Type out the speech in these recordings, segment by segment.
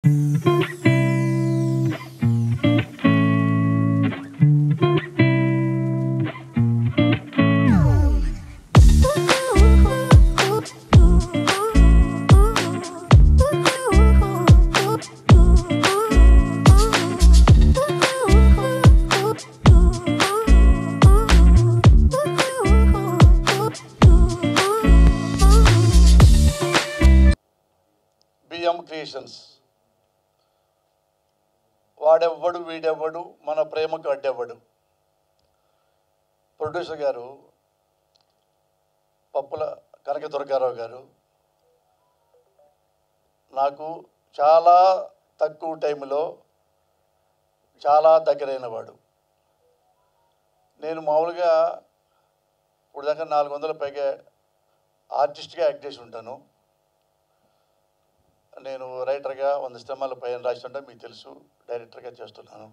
BM creations వాడెవ్వడు వీడెవ్వడు మన ప్రేమకు అడ్డెవ్వడు ప్రొడ్యూసర్ గారు పప్పుల కనక దుర్గారావు గారు నాకు చాలా తక్కువ టైంలో చాలా దగ్గరైన వాడు నేను మామూలుగా ఇప్పుడు దాకా నాలుగు వందల పైగా ఆర్టిస్ట్గా యాక్ట్ చేసి ఉంటాను నేను రైటర్గా వంద సినిమాల పైన రాస్తుంటా మీకు తెలుసు డైరెక్టర్గా చేస్తున్నాను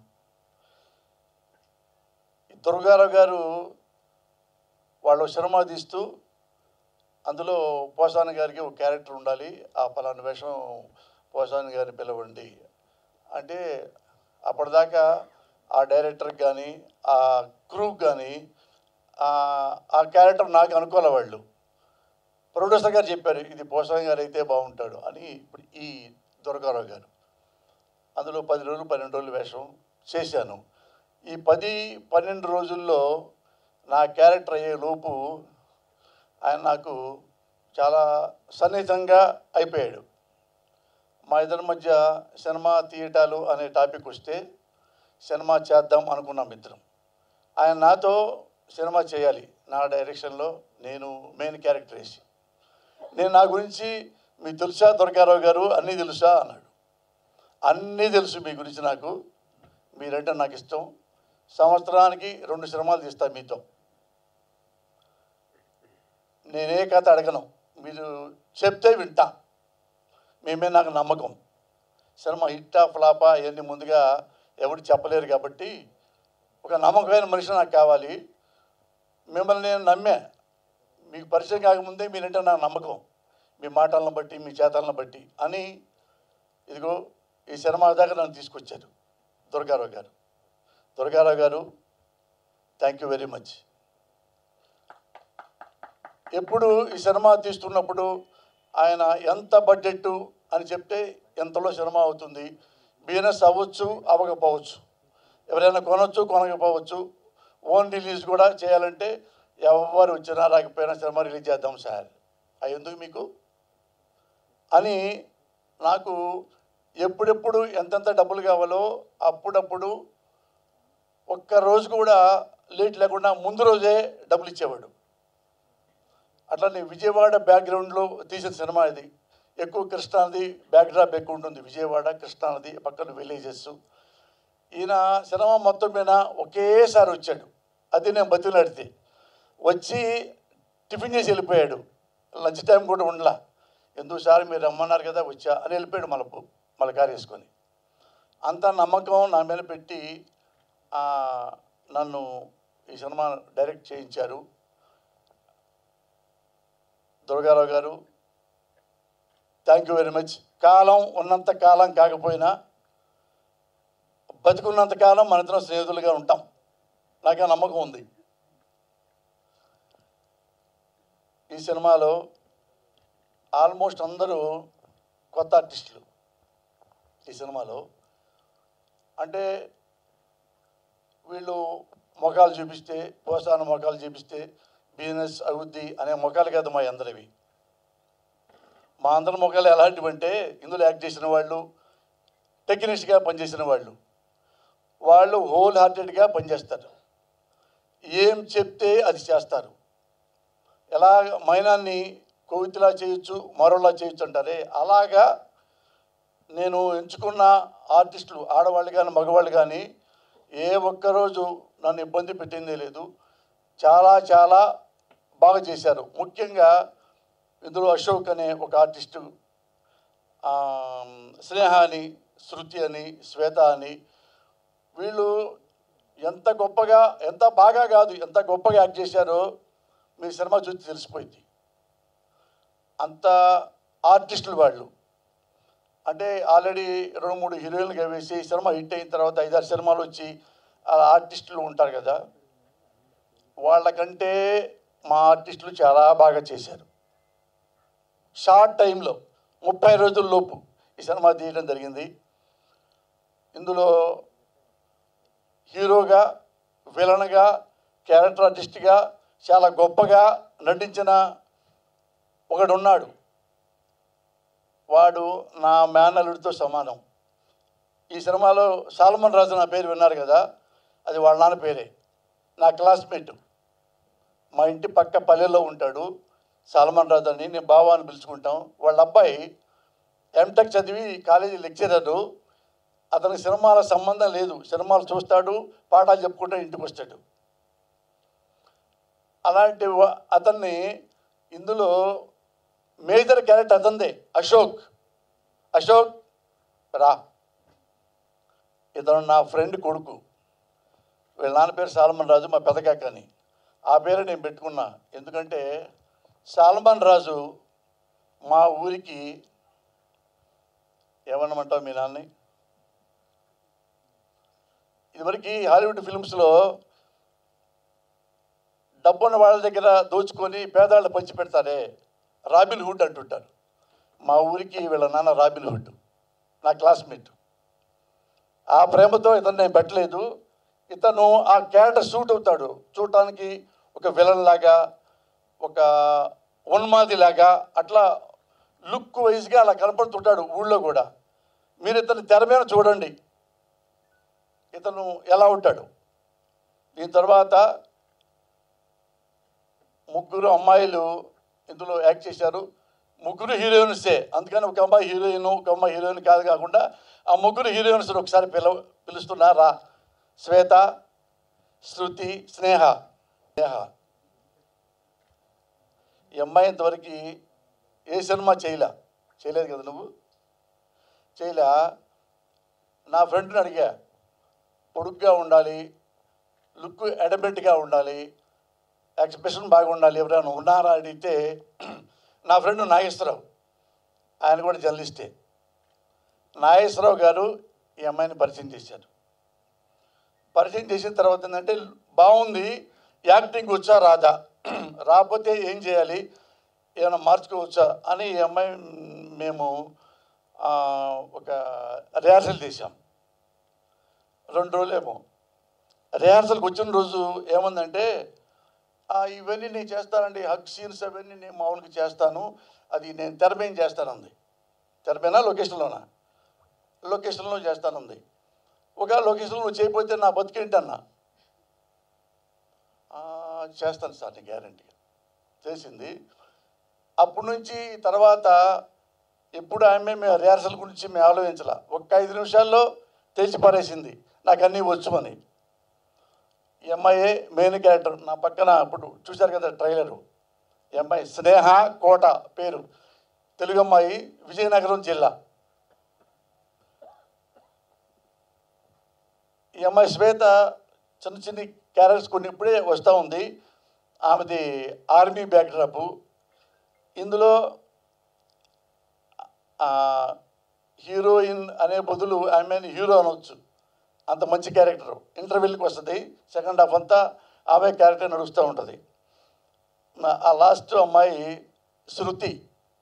ఈ దుర్గారావు గారు వాళ్ళు సినిమా తీస్తూ అందులో పోసాని గారికి ఒక క్యారెక్టర్ ఉండాలి ఆ పలానా వేషం పోసాని గారిని పిలవండి అంటే అప్పటిదాకా ఆ డైరెక్టర్కి కానీ ఆ క్రూకి కానీ ఆ క్యారెక్టర్ నాకు అనుకోలే వాళ్ళు ప్రొడ్యూసర్ గారు చెప్పారు ఇది పోసాని గారు అయితే బాగుంటాడు అని ఇప్పుడు ఈ దుర్గారావు గారు అందులో పది రోజులు పన్నెండు రోజులు వేషం చేశాను ఈ పది పన్నెండు రోజుల్లో నా క్యారెక్టర్ అయ్యే లోపు ఆయన నాకు చాలా సన్నిహితంగా అయిపోయాడు మా ఇద్దరి మధ్య సినిమా తీయటాలు అనే టాపిక్ వస్తే సినిమా చేద్దాం అనుకున్నాం ఇద్దరం ఆయన నాతో సినిమా చేయాలి నా డైరెక్షన్లో నేను మెయిన్ క్యారెక్టర్ వేసి నేను నా గురించి మీకు తెలుసా దుర్గారావు గారు అన్నీ తెలుసా అన్నాడు అన్నీ తెలుసు మీ గురించి నాకు మీరంటే నాకు ఇష్టం సంవత్సరానికి రెండు సినిమాలు తీస్తా మీతో నేనే కథ అడగను మీరు చెప్తే వింటా మేమే నాకు నమ్మకం సినిమా హిట్టా ఫ్లాపా ఇవన్నీ ముందుగా ఎవరు చెప్పలేరు కాబట్టి ఒక నమ్మకమైన మనిషి నాకు కావాలి మిమ్మల్ని నేను నమ్మే మీకు పరిచయం కాకముందే మీరంటే నాకు నమ్మకం మీ మాటలను బట్టి మీ చేతలను బట్టి అని ఇదిగో ఈ సినిమా దాకా నన్ను తీసుకొచ్చారు దుర్గారావు గారు దుర్గారావు గారు థ్యాంక్ యూ వెరీ మచ్ ఎప్పుడు ఈ సినిమా తీస్తున్నప్పుడు ఆయన ఎంత బడ్జెట్ అని చెప్తే ఎంతలో సినిమా అవుతుంది బిజినెస్ అవ్వచ్చు అవ్వకపోవచ్చు ఎవరైనా కొనవచ్చు కొనకపోవచ్చు ఓన్ రిలీజ్ కూడా చేయాలంటే ఎవరు వచ్చినా రాకపోయినా సినిమా రిలీజ్ చేద్దాం సార్ అవి ఎందుకు మీకు అని నాకు ఎప్పుడెప్పుడు ఎంతెంత డబ్బులు కావాలో అప్పుడప్పుడు ఒక్క రోజు కూడా లేట్ లేకుండా ముందు రోజే డబ్బులు ఇచ్చేవాడు అట్లానే విజయవాడ బ్యాక్గ్రౌండ్లో తీసిన సినిమా ఇది ఎక్కువ కృష్ణానది బ్యాక్డ్రాప్ ఎక్కువ ఉంటుంది విజయవాడ కృష్ణానది పక్కన విలేజెస్ ఈయన సినిమా మొత్తం మీద ఒకేసారి వచ్చాడు అది నేను బతిలాడితే వచ్చి టిఫిన్ చేసి వెళ్ళిపోయాడు లంచ్ టైం కూడా ఉండలా ఎందుకు సార్ మీరు రమ్మన్నారు కదా వచ్చా అని వెళ్ళిపోయాడు మళ్ళీ మళ్ళీ కారు వేసుకొని అంత నమ్మకం నా మీద పెట్టి ఆ, నన్ను ఈ సినిమా డైరెక్ట్ చేయించారు దుర్గారావు గారు థ్యాంక్ యూ వెరీ మచ్ కాలం ఉన్నంత కాలం కాకపోయినా బతికున్నంత కాలం మన ఇద్దరం స్నేహితులుగా ఉంటాం నాకు ఆ నమ్మకం ఉంది ఈ సినిమాలో ఆల్మోస్ట్ అందరూ కొత్త ఆర్టిస్టులు ఈ సినిమాలో అంటే వీళ్ళు ముఖాలు చూపిస్తే పోసాన ముఖాలు చూపిస్తే బిజినెస్ అవుద్ది అనే ముఖాలు కాదు మా అందరివి మా అందరి ముఖాలు ఎలాంటివంటే ఇందులో యాక్ట్ చేసిన వాళ్ళు టెక్నీషియన్గా పనిచేసిన వాళ్ళు వాళ్ళు హోల్ హార్టెడ్గా పనిచేస్తారు ఏం చెప్తే అది చేస్తారు ఎలా మైనాన్ని కోవితిలా చేయొచ్చు మరోలా చేయొచ్చు అంటారే అలాగా నేను ఎంచుకున్న ఆర్టిస్టులు ఆడవాళ్ళు కానీ మగవాళ్ళు కానీ ఏ ఒక్కరోజు నన్ను ఇబ్బంది పెట్టిందే లేదు చాలా చాలా బాగా చేశారు ముఖ్యంగా ఇందులో అశోక్ అనే ఒక ఆర్టిస్టు ఆ, స్నేహ అని శృతి అని శ్వేత అని వీళ్ళు ఎంత గొప్పగా ఎంత బాగా కాదు ఎంత గొప్పగా యాక్ట్ చేశారో మీ సినిమా చూసి తెలిసిపోయింది అంత ఆర్టిస్టులు వాళ్ళు అంటే ఆల్రెడీ రెండు మూడు హీరోయిన్లుగా వేసి సినిమా హిట్ అయిన తర్వాత ఐదారు సినిమాలు వచ్చి ఆ ఆర్టిస్టులు ఉంటారు కదా వాళ్ళకంటే మా ఆర్టిస్టులు చాలా బాగా చేశారు షార్ట్ టైంలో ముప్పై రోజుల లోపు ఈ సినిమా తీయడం జరిగింది ఇందులో హీరోగా విలన్గా క్యారెక్టర్ ఆర్టిస్ట్గా చాలా గొప్పగా నటించిన ఒకడు ఉన్నాడు వాడు నా మేనల్లుడితో సమానం ఈ సినిమాలో సాల్మన్ రాజు నా పేరు విన్నారు కదా అది వాళ్ళ నాన్న పేరే నా క్లాస్మేట్ మా ఇంటి పక్క పల్లెలో ఉంటాడు సాల్మన్ రాజు అని నేను బావా అని పిలుచుకుంటాం వాళ్ళ అబ్బాయి ఎంటెక్ చదివి కాలేజీ లెక్చరరు అతనికి సినిమాల సంబంధం లేదు సినిమాలు చూస్తాడు పాఠాలు చెప్పుకుంటూ ఇంటికి వస్తాడు అలాంటి వా- అతన్ని ఇందులో మేజర్ క్యారెక్టర్ అతందే అశోక్ అశోక్ రా ఇతను నా ఫ్రెండ్ కొడుకు వీళ్ళ నాన్న పేరు సాల్మన్ రాజు మా పెదకాక అని ఆ పేరు నేను పెట్టుకున్నా ఎందుకంటే సాల్మన్ రాజు మా ఊరికి ఏమన్నమంటావు మీ నాన్నని ఇదివరకు హాలీవుడ్ ఫిల్మ్స్లో డబ్బున్న వాళ్ళ దగ్గర దోచుకొని పేదవాళ్ళు పంచి పెడతారే రాబిన్ హుడ్ అంటుంటారు మా ఊరికి వీళ్ళ నాన్న రాబిన్ హుడ్ నా క్లాస్మేట్ ఆ ప్రేమతో ఇతను నేను పెట్టలేదు ఇతను ఆ క్యారెక్టర్ సూట్ అవుతాడు చూడటానికి ఒక విలన్ లాగా ఒక ఉన్మాది లాగా అట్లా లుక్ వైజ్గా అలా కనపడుతుంటాడు ఊళ్ళో కూడా మీరు ఇతను తెర మీద చూడండి ఇతను ఎలా ఉంటాడు దీని తర్వాత ముగ్గురు అమ్మాయిలు ఇందులో యాక్ట్ చేశారు ముగ్గురు హీరోయిన్సే అందుకని ఒక అమ్మాయి హీరోయిన్ ఒక అమ్మాయి హీరోయిన్ కాదు కాకుండా ఆ ముగ్గురు హీరోయిన్స్ ఒకసారి పిలవ పిలుస్తున్నారా శ్వేత శృతి స్నేహ స్నేహ ఈ అమ్మాయి ఇంతవరకు ఏ సినిమా చేయలే చేయలేదు కదా నువ్వు చేయలే నా ఫ్రెండ్ని అడిగా పొడుగ్గా ఉండాలి లుక్ అడబెట్గా ఉండాలి ఎక్స్ప్రెషన్ బాగుండాలి ఎవరైనా ఉన్నారా అడిగితే నా ఫ్రెండ్ నాగేశ్వరరావు ఆయన కూడా జర్నలిస్టే నాగేశ్వరరావు గారు ఈ అమ్మాయిని పరిచయం చేశారు పరిచయం చేసిన తర్వాత ఏంటంటే బాగుంది యాక్టింగ్ వచ్చా రాదా రాకపోతే ఏం చేయాలి ఏమైనా మార్చుకోవచ్చా అని ఈ అమ్మాయి మేము ఆ, ఒక రిహార్సల్ చేశాం రెండు రోజులేమో రిహార్సల్కి వచ్చిన రోజు ఏముందంటే "ఆ, ఇవన్నీ నేను చేస్తానండి హగ్ సీన్స్ అవన్నీ నేను మామూలుగా చేస్తాను అది నేను తెరమేం చేస్తానంది తెరమేనా లొకేషన్లోనా లొకేషన్లో చేస్తానంది ఒక లొకేషన్లో నువ్వు చేయకపోతే నా బతికేంటన్నా "ఆ, చేస్తాను సార్ నీ గ్యారంటీగా చేసింది అప్పటి నుంచి తర్వాత ఎప్పుడు ఆమె మేము రిహార్సల్ గురించి మేము ఆలోచించాల ఒక్క ఐదు నిమిషాల్లో తెలిసి పారేసింది నాకు అన్నీ వచ్చుమని ఈ అమ్మాయి మెయిన్ క్యారెక్టర్ నా పక్కన ఇప్పుడు చూశారు కదా ట్రైలరు ఈ అమ్మాయి స్నేహ కోట పేరు తెలుగు అమ్మాయి విజయనగరం జిల్లా ఈ అమ్మాయి శ్వేత చిన్న చిన్న క్యారెక్టర్స్ కొన్ని ఇప్పుడే వస్తూ ఉంది ఆమెది ఆర్మీ బ్యాక్డ్రాప్ ఇందులో ఆ, హీరోయిన్ అనే బదులు ఆమెని హీరో అనవచ్చు అంత మంచి క్యారెక్టర్ ఇంటర్వ్యూకి వస్తుంది సెకండ్ హాఫ్ అంతా ఆమె క్యారెక్టర్ నడుస్తూ ఉంటుంది నా- ఆ లాస్ట్ అమ్మాయి శృతి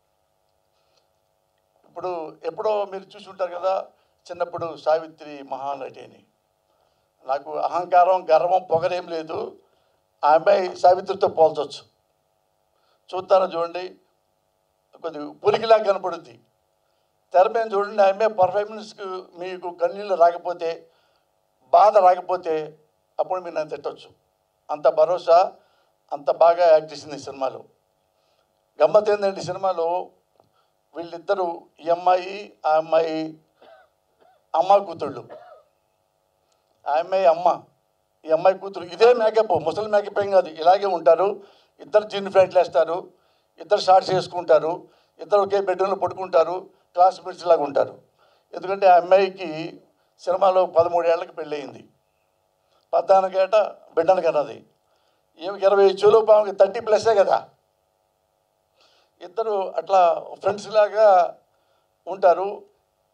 ఇప్పుడు ఎప్పుడో మీరు చూసి ఉంటారు కదా చిన్నప్పుడు సావిత్రి మహానటి అని నాకు అహంకారం గర్వం పొగరేం లేదు ఆ అమ్మాయి సావిత్రితో పోల్చొచ్చు చూస్తాను చూడండి కొద్ది పురికిలా కనపడుద్ది తెర మీద చూడండి ఆమె పర్ఫార్మెన్స్కి మీకు కన్నీళ్ళు రాకపోతే బాధ రాకపోతే అప్పుడు మీరు నన్ను తిట్టవచ్చు అంత భరోసా అంత బాగా యాక్ట్ చేసింది ఈ సినిమాలో గమ్మత్ ఏంటంటే ఈ సినిమాలో వీళ్ళిద్దరూ ఈ అమ్మాయి ఆ అమ్మాయి అమ్మ కూతుళ్ళు ఆ అమ్మాయి అమ్మ ఈ అమ్మాయి కూతురు ఇదే మేకప్ ముసలి మేకప్ ఏం కాదు ఇలాగే ఉంటారు ఇద్దరు జీన్ ఫ్లైట్లు వేస్తారు ఇద్దరు షార్ట్స్ వేసుకుంటారు ఇద్దరు ఒకే బెడ్రూమ్లో పడుకుంటారు క్లాస్మేట్స్ లాగా ఉంటారు ఎందుకంటే ఆ అమ్మాయికి సినిమాలో పదమూడేళ్లకి పెళ్ళయింది పద్నాలుగేట బిడ్డను కన్నది ఈమెకి ఇరవై చూలు పాముకి థర్టీ ప్లస్సే కదా ఇద్దరు అట్లా ఫ్రెండ్స్ లాగా ఉంటారు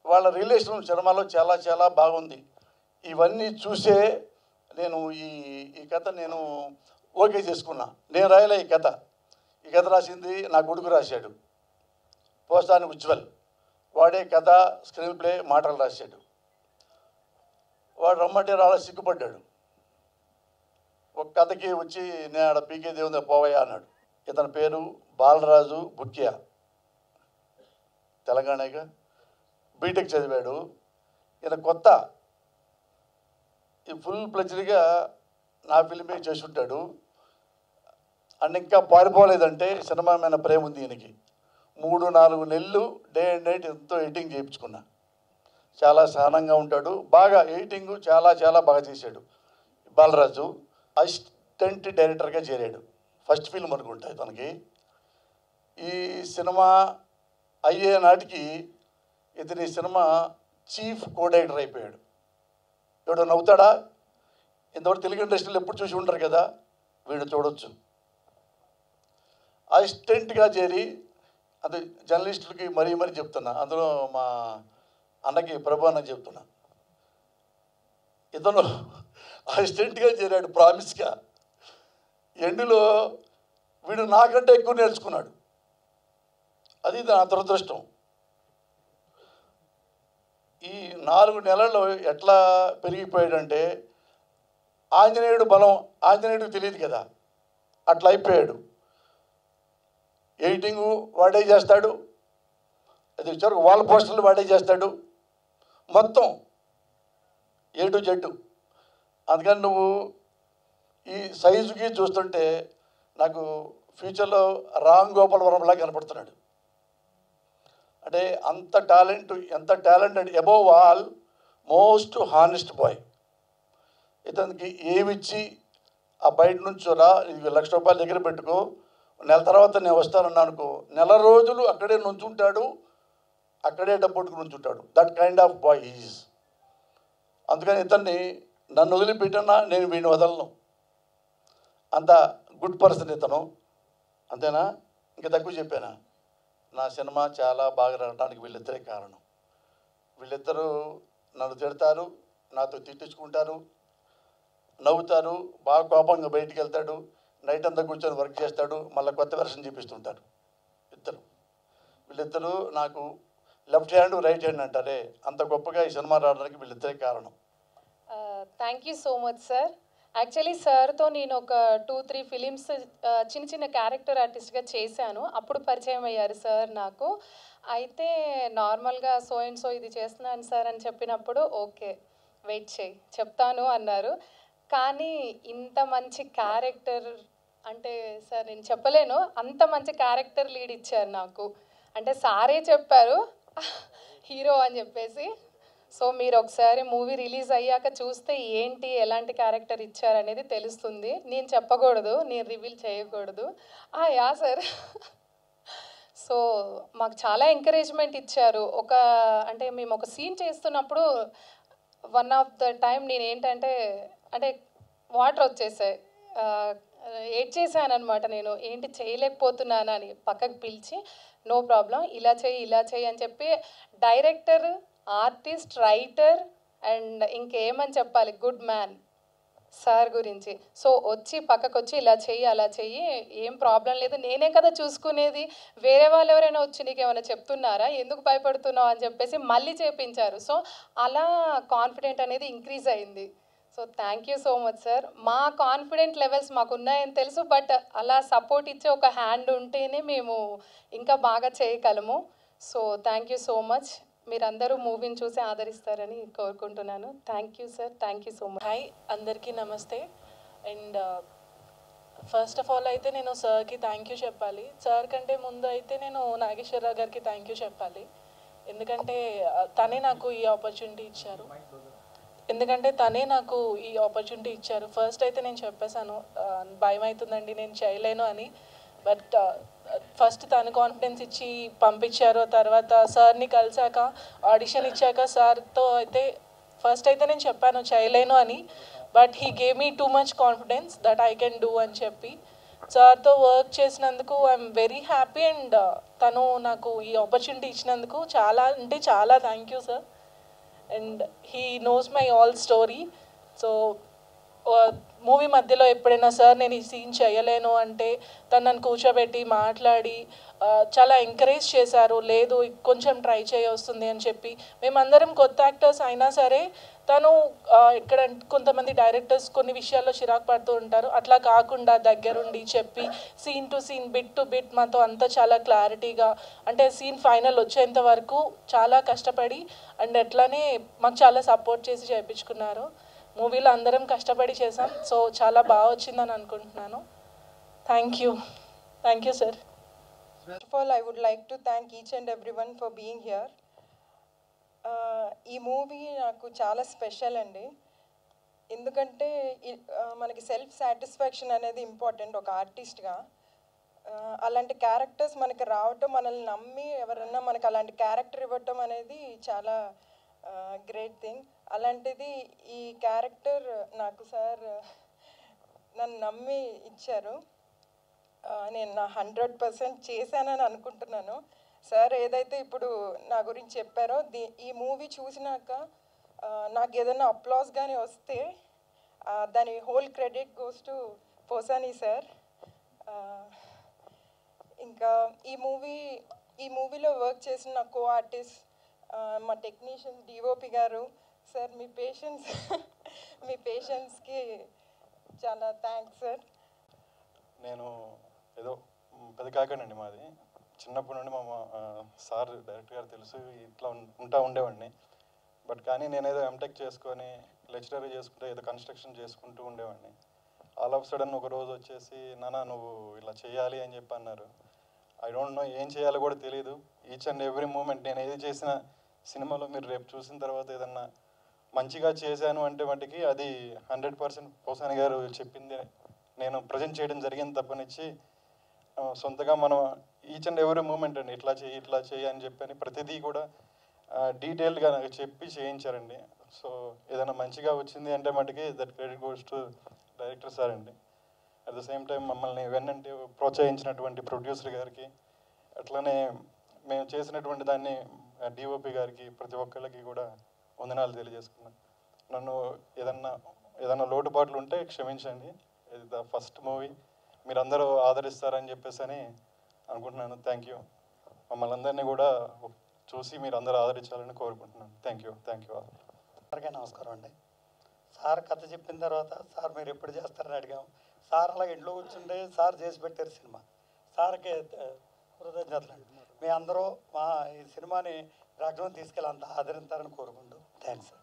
వాళ్ళ రిలేషన్ సినిమాలో చాలా చాలా బాగుంది ఇవన్నీ చూసే నేను ఈ ఈ కథ నేను ఓకే చేసుకున్నా నేను రాయలే ఈ కథ ఈ కథ రాసింది నా కొడుకు రాశాడు పోస్తాని ఉజ్వల్ వాడే కథ స్క్రీన్ ప్లే మాటలు రాశాడు వాడు రమ్మంటే రాళ్ళ సిగ్గుపడ్డాడు ఒక కథకి వచ్చి నేను ఆడ పీకే దేవుని పోవయ్యా అన్నాడు ఇతని పేరు బాలరాజు బుక్యా తెలంగాణగా బీటెక్ చదివాడు ఈయన కొత్త ఈ ఫుల్ ప్లెజ్డ్గా నా ఫిల్మే చేసి ఉంటాడు అండ్ ఇంకా పారిపోలేదంటే సినిమా మీద ప్రేమ ఉంది ఈయనకి మూడు నాలుగు నెలలు డే అండ్ నైట్ ఎంతో ఎడిటింగ్ చేయించుకున్నా చాలా సహనంగా ఉంటాడు బాగా ఎడిటింగ్ చాలా చాలా బాగా చేశాడు బాలరాజు అసిస్టెంట్ డైరెక్టర్గా చేరాడు ఫస్ట్ ఫిల్మ్ అనుకుంటా తనకి ఈ సినిమా అయ్యే నాటికి ఇతని సినిమా చీఫ్ కో డైరెక్టర్ అయిపోయాడు ఎవడో నవ్వుతాడా ఇంతవరకు తెలుగు ఇండస్ట్రీలో ఎప్పుడు చూసి ఉంటారు కదా వీడు చూడొచ్చు అసిస్టెంట్గా చేరి అది జర్నలిస్టులకి మరీ మరీ చెప్తున్నా అందులో మా అన్నకి ప్రభు అన్న చెప్తున్నా ఇతను అసిస్టెంట్గా చేరాడు ప్రామిస్గా ఎండులో వీడు నాకంటే ఎక్కువ నేర్చుకున్నాడు అది నా దురదృష్టం ఈ నాలుగు నెలల్లో ఎట్లా పెరిగిపోయాడంటే ఆంజనేయుడు బలం ఆంజనేయుడు తెలియదు కదా అట్లా అయిపోయాడు ఎడిటింగు వాడే చేస్తాడు అది చివరికి వాల్ పోస్టర్లు వాడే చేస్తాడు మొత్తం ఏ టు జెడ్ అందుకని నువ్వు ఈ సైజుకి చూస్తుంటే నాకు ఫ్యూచర్లో రామ్ గోపాల్ వరంలా కనపడుతున్నాడు అంటే అంత టాలెంట్ ఎంత టాలెంట్ అంటే above all most honest boy ఇతనికి ఏమిచ్చి ఆ బయట నుంచి రా ఇది లక్ష రూపాయల దగ్గర పెట్టుకో నెల తర్వాత నేను వస్తానన్నా అనుకో నెల రోజులు అక్కడే నుంచుంటాడు అక్కడే డబ్బుట్టుకు నుంచుంటాడు that kind of boy is అందుకని ఇతన్ని నన్ను వదిలిపెట్టినా నేను వీడిని వదలను అంత గుడ్ పర్సన్ ఇతను అంతేనా ఇంకా తక్కువ చెప్పానా నా సినిమా చాలా బాగా రావడానికి వీళ్ళిద్దరే కారణం వీళ్ళిద్దరూ నన్ను తిడతారు నాతో తిట్టించుకుంటారు నవ్వుతారు బాగా కోపంగా బయటికి వెళ్తాడు నైట్ అంతా కూర్చొని వర్క్ చేస్తాడు మళ్ళీ కొత్త వెర్షన్ చూపిస్తుంటారు ఇద్దరు వీళ్ళిద్దరూ నాకు లెఫ్ట్ హ్యాండ్ రైట్ హ్యాండ్ అంటారే అంత గొప్పగా ఈ సినిమా రావడానికి వీళ్ళిద్దరే కారణం thank you so much sir actually సార్తో నేను ఒక టూ త్రీ ఫిలిమ్స్ చిన్న చిన్న క్యారెక్టర్ ఆర్టిస్ట్గా చేశాను అప్పుడు పరిచయం అయ్యారు సార్ నాకు అయితే నార్మల్గా సో అండ్ సో ఇది చేస్తున్నాను సార్ అని చెప్పినప్పుడు ఓకే వెయిట్ చేయి చెప్తాను అన్నారు కానీ ఇంత మంచి క్యారెక్టర్ అంటే సార్ నేను చెప్పలేను అంత మంచి క్యారెక్టర్ లీడ్ ఇచ్చారు నాకు అంటే సారే చెప్పారు హీరో అని చెప్పేసి సో మీరు ఒకసారి మూవీ రిలీజ్ అయ్యాక చూస్తే ఏంటి ఎలాంటి క్యారెక్టర్ ఇచ్చారనేది తెలుస్తుంది నేను చెప్పకూడదు నేను రివీల్ చేయకూడదు ఆ, యా సార్ సో మాకు చాలా ఎంకరేజ్మెంట్ ఇచ్చారు ఒక అంటే మేము ఒక సీన్ చేస్తున్నప్పుడు వన్ ఆఫ్ ద టైం నేను ఏంటంటే అంటే వాటర్ వచ్చేసాయి ఏడ్ చేశాను అనమాట నేను ఏంటి చేయలేకపోతున్నాను అని పక్కకు పిలిచి నో ప్రాబ్లం ఇలా చేయి ఇలా చేయి అని చెప్పి డైరెక్టర్ ఆర్టిస్ట్ రైటర్ అండ్ ఇంకేమని చెప్పాలి గుడ్ మ్యాన్ సార్ గురించి సో వచ్చి పక్కకు వచ్చి ఇలా చెయ్యి అలా చెయ్యి ఏం ప్రాబ్లం లేదు నేనే కదా చూసుకునేది వేరే వాళ్ళు ఎవరైనా వచ్చి నీకు ఏమైనా చెప్తున్నారా ఎందుకు భయపడుతున్నావు అని చెప్పేసి మళ్ళీ చేపించారు సో అలా కాన్ఫిడెంట్ అనేది ఇంక్రీజ్ అయింది so thank you so much sir మా కాన్ఫిడెంట్ లెవెల్స్ మాకు ఉన్నాయని తెలుసు బట్ అలా సపోర్ట్ ఇచ్చే ఒక హ్యాండ్ ఉంటేనే మేము ఇంకా బాగా చేయగలము so thank you so much మీరందరూ మూవీని చూసి ఆదరిస్తారని కోరుకుంటున్నాను thank you sir thank you so much hi అందరికీ నమస్తే అండ్ ఫస్ట్ ఆఫ్ ఆల్ అయితే నేను సార్కి థ్యాంక్ యూ చెప్పాలి సార్ కంటే ముందు అయితే నేను నాగేశ్వరరావు గారికి థ్యాంక్ యూ చెప్పాలి ఎందుకంటే uh, తనే నాకు ఈ ఆపర్చునిటీ ఇచ్చారు ఎందుకంటే తనే నాకు ఈ ఆపర్చునిటీ ఇచ్చారు ఫస్ట్ అయితే నేను చెప్పేశాను uh, భయం అవుతుందండి నేను చేయలేను అని బట్ ఫస్ట్ తను కాన్ఫిడెన్స్ ఇచ్చి పంపించారు తర్వాత సార్ని కలిసాక ఆడిషన్ ఇచ్చాక సార్తో అయితే ఫస్ట్ అయితే నేను చెప్పాను చేయలేను అని but he gave me too much confidence that I can do అని చెప్పి సార్తో వర్క్ చేసినందుకు ఐఎమ్ వెరీ హ్యాపీ అండ్ తను నాకు ఈ ఆపర్చునిటీ ఇచ్చినందుకు చాలా అంటే చాలా thank you sir and he knows my all story so movie మధ్యలో ఎప్పుడైనా సార్ నేను ఈ సీన్ చేయలేను అంటే తను నన్ను కూర్చోబెట్టి మాట్లాడి ఆ, చాలా ఎంకరేజ్ చేశారు లేదు కొంచెం ట్రై చేయ వస్తుంది అని చెప్పి మేమందరం కొత్త యాక్టర్స్ అయినా సరే తను ఆ, ఇక్కడ కొంతమంది డైరెక్టర్స్ కొన్ని విషయాల్లో చిరాకు పడుతూ ఉంటారు అట్లా కాకుండా దగ్గరుండి చెప్పి scene to scene bit to bit మాతో అంతా చాలా క్లారిటీగా అంటే సీన్ ఫైనల్ వచ్చేంత వరకు చాలా కష్టపడి అండ్ అట్లానే మాకు చాలా సపోర్ట్ చేసి చేయించుకున్నారు మూవీలో అందరం కష్టపడి చేసాం సో చాలా బాగా వచ్చిందని అనుకుంటున్నాను thank you thank you sir First of all, I would like to thank each and everyone for being here. Uh, ఈ మూవీ నాకు చాలా స్పెషల్ అండి ఎందుకంటే ఇ- ఆ, మనకి సెల్ఫ్ సాటిస్ఫాక్షన్ అనేది ఇంపార్టెంట్ ఒక ఆర్టిస్ట్గా అలాంటి క్యారెక్టర్స్ మనకి రావటం మనల్ని నమ్మి ఎవరన్నా మనకి అలాంటి క్యారెక్టర్ ఇవ్వటం అనేది చాలా గ్రేట్ థింగ్ అలాంటిది ఈ క్యారెక్టర్ నాకు సార్ నన్ను నమ్మి ఇచ్చారు ఆ, నేను నా హండ్రెడ్ పర్సెంట్ చేశానని అనుకుంటున్నాను సార్ ఏదైతే ఇప్పుడు నా గురించి చెప్పారో దీ ఈ మూవీ చూసినాక ఆ, నాకు ఏదైనా అప్లాస్ కానీ వస్తే ఆ, దాని whole credit goes to Posani sir ఇంకా ఈ మూవీ ఈ మూవీలో వర్క్ చేసిన నా కో ఆర్టిస్ట్ మా టెక్నీషియన్ డిఓపి గారు సార్ మీ పేషెన్స్ మీ పేషెన్స్కి చాలా థ్యాంక్స్ సార్ నేను ఏదో మ్, పెద్ద కాకండి మాది చిన్నప్పటి నుండి మా మా- ఆ, సార్ డైరెక్టర్ గారు తెలుసు ఇట్లా ఉం- ఉంటా ఉండేవాడిని బట్ కానీ నేను ఏదో ఎంటెక్ చేసుకొని లెక్చరర్ చేసుకుంటే ఏదో కన్స్ట్రక్షన్ చేసుకుంటూ ఉండేవాడిని ఆల్ ఆఫ్ సడన్ ఒక రోజు వచ్చేసి నాన్న నువ్వు ఇలా చేయాలి అని చెప్పి అన్నారు ఐ డోంట్ నో ఏం చేయాలో కూడా తెలియదు ఈచ్ అండ్ ఎవ్రీ మూమెంట్ నేను ఏది చేసిన సినిమాలో మీరు రేపు చూసిన తర్వాత ఏదన్నా మంచిగా చేశాను అంటే మటుకి అది హండ్రెడ్ పర్సెంట్ పోసాని గారు చెప్పింది నేను ప్రజెంట్ చేయడం జరిగింది తప్పనిచ్చి ఆ, సొంతగా మనం ఈచ్ అండ్ ఎవ్రీ మూమెంట్ అండి ఇట్లా చేయి ఇట్లా చేయి అని చెప్పని ప్రతిదీ కూడా డీటెయిల్గా నాకు చెప్పి చేయించారండి సో ఏదైనా మంచిగా వచ్చింది అంటే మటుకి that credit goes to director sir అండి అట్ ద సేమ్ టైం మమ్మల్ని వెన్నంటి ప్రోత్సహించినటువంటి ప్రొడ్యూసర్ గారికి అట్లనే మేము చేసినటువంటి దాన్ని డిఓపి గారికి ప్రతి ఒక్కళ్ళకి కూడా వందనాలు తెలియజేసుకున్నాను నన్ను ఏదన్నా ఏదన్నా లోటుపాట్లు ఉంటే క్షమించండి ఇది ద ఫస్ట్ మూవీ మీరందరూ ఆదరిస్తారని చెప్పేసి అని అనుకుంటున్నాను థ్యాంక్ యూ మమ్మల్ని అందరినీ కూడా చూసి మీరు అందరూ ఆదరించాలని కోరుకుంటున్నాను థ్యాంక్ యూ థ్యాంక్ యూ అందరికీ నమస్కారం అండి సార్ కథ చెప్పిన తర్వాత సార్ మీరు ఎప్పుడు చేస్తారని అడిగాం సార్ అలా ఇంట్లో కూర్చుంటే సార్ చేసి పెట్టారు సినిమా సార్కి ఆ, కృతజ్ఞతలు అండి మీ అందరూ మా ఈ సినిమాని రాజ్యం తీసుకెళ్ళి అంత ఆదరిస్తారని కోరుకుంటూ థ్యాంక్స్